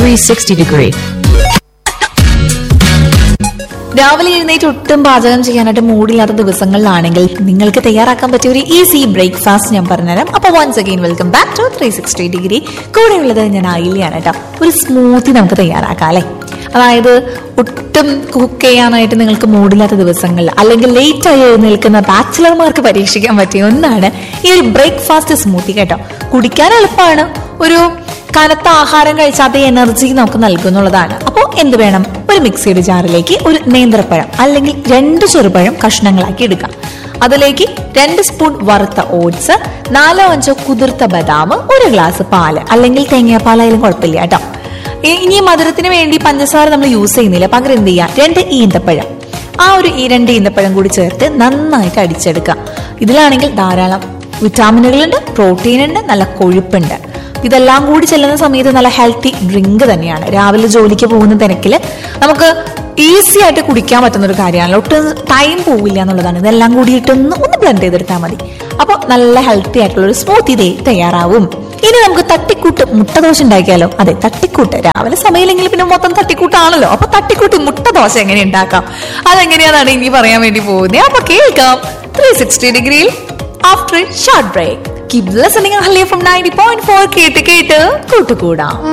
360 degree. രാവിലെ എഴുന്നേറ്റ് ഒട്ടും പാചകം ചെയ്യാനായിട്ട് മൂടില്ലാത്ത ദിവസങ്ങളിലാണെങ്കിൽ നിങ്ങൾക്ക് തയ്യാറാക്കാൻ പറ്റിയ ഒരു ഈസി ബ്രേക്ക്ഫാസ്റ്റ് ഞാൻ പറഞ്ഞുതരാം അപ്പൊ once again welcome back to three sixty degree കൂടെയുള്ളത് ഞാൻ ആയില്ലാണ് കേട്ടോ ഒരു സ്മൂത്തി നമുക്ക് തയ്യാറാക്കാം അല്ലേ അതായത് ഒട്ടും കുക്ക് ചെയ്യാനായിട്ട് നിങ്ങൾക്ക് മൂടില്ലാത്ത ദിവസങ്ങളിൽ അല്ലെങ്കിൽ ലേറ്റ് ആയി എഴുന്നേൽക്കുന്ന ബാച്ചിലർമാർക്ക് പരീക്ഷിക്കാൻ പറ്റിയ ഒന്നാണ് ഈ ഒരു ബ്രേക്ക്ഫാസ്റ്റ് സ്മൂത്തി കേട്ടോ കുടിക്കാൻ എളുപ്പമാണ് ഒരു കനത്ത ആഹാരം കഴിച്ച അതേ എനർജി നമുക്ക് നൽകുന്നുള്ളതാണ് അപ്പോൾ എന്ത് വേണം ഒരു മിക്സിയുടെ ജാറിലേക്ക് ഒരു നേന്ത്രപ്പഴം അല്ലെങ്കിൽ രണ്ട് ചെറുപഴം കഷ്ണങ്ങളാക്കി എടുക്കാം അതിലേക്ക് രണ്ട് സ്പൂൺ വറുത്ത ഓട്സ് നാലോ അഞ്ചോ കുതിർത്ത ബദാം ഒരു ഗ്ലാസ് പാല് അല്ലെങ്കിൽ തേങ്ങാപ്പാലായാലും കുഴപ്പമില്ല കേട്ടോ ഇ- ഇനി മധുരത്തിന് വേണ്ടി പഞ്ചസാര നമ്മൾ യൂസ് ചെയ്യുന്നില്ല പകരം എന്ത് ചെയ്യാം രണ്ട് ഈന്തപ്പഴം ആ ഒരു ഈ രണ്ട് ഈന്തപ്പഴം കൂടി ചേർത്ത് നന്നായിട്ട് അടിച്ചെടുക്കുക ഇതിലാണെങ്കിൽ ധാരാളം വിറ്റാമിനുകളുണ്ട് പ്രോട്ടീൻ ഉണ്ട് നല്ല കൊഴുപ്പുണ്ട് ഇതെല്ലാം കൂടി ചെല്ലുന്ന സമയത്ത് നല്ല ഹെൽത്തി ഡ്രിങ്ക് തന്നെയാണ് രാവിലെ ജോലിക്ക് പോകുന്ന തിരക്കിൽ നമുക്ക് ഈസി ആയിട്ട് കുടിക്കാൻ പറ്റുന്ന ഒരു കാര്യമാണല്ലോ ഒട്ടും ടൈം പോവില്ല എന്നുള്ളതാണ് ഇതെല്ലാം കൂടിയിട്ടൊന്ന് ഒന്ന് ബ്ലെൻഡ് ചെയ്തെടുത്താൽ മതി അപ്പോൾ നല്ല ഹെൽത്തി ആയിട്ടുള്ള ഒരു സ്മൂത്തി ഇതേ തയ്യാറാവും ഇനി നമുക്ക് തട്ടിക്കൂട്ട് മുട്ട ദോശ ഉണ്ടാക്കിയാലോ അതെ തട്ടിക്കൂട്ട് രാവിലെ സമയമില്ലെങ്കിൽ പിന്നെ മൊത്തം തട്ടിക്കൂട്ടാണല്ലോ അപ്പൊ തട്ടിക്കൂട്ട് മുട്ട ദോശ എങ്ങനെ ഉണ്ടാക്കാം അതെങ്ങനെയാണെന്നാണ് ഇനി പറയാൻ വേണ്ടി പോകുന്നത് അപ്പൊ കേൾക്കാം ത്രീ സിക്സ്റ്റി ഡിഗ്രിയിൽ after short break keep listening Haliya from ninety point four കേട്ട് കേട്ട് കൂട്ടുകൂടാം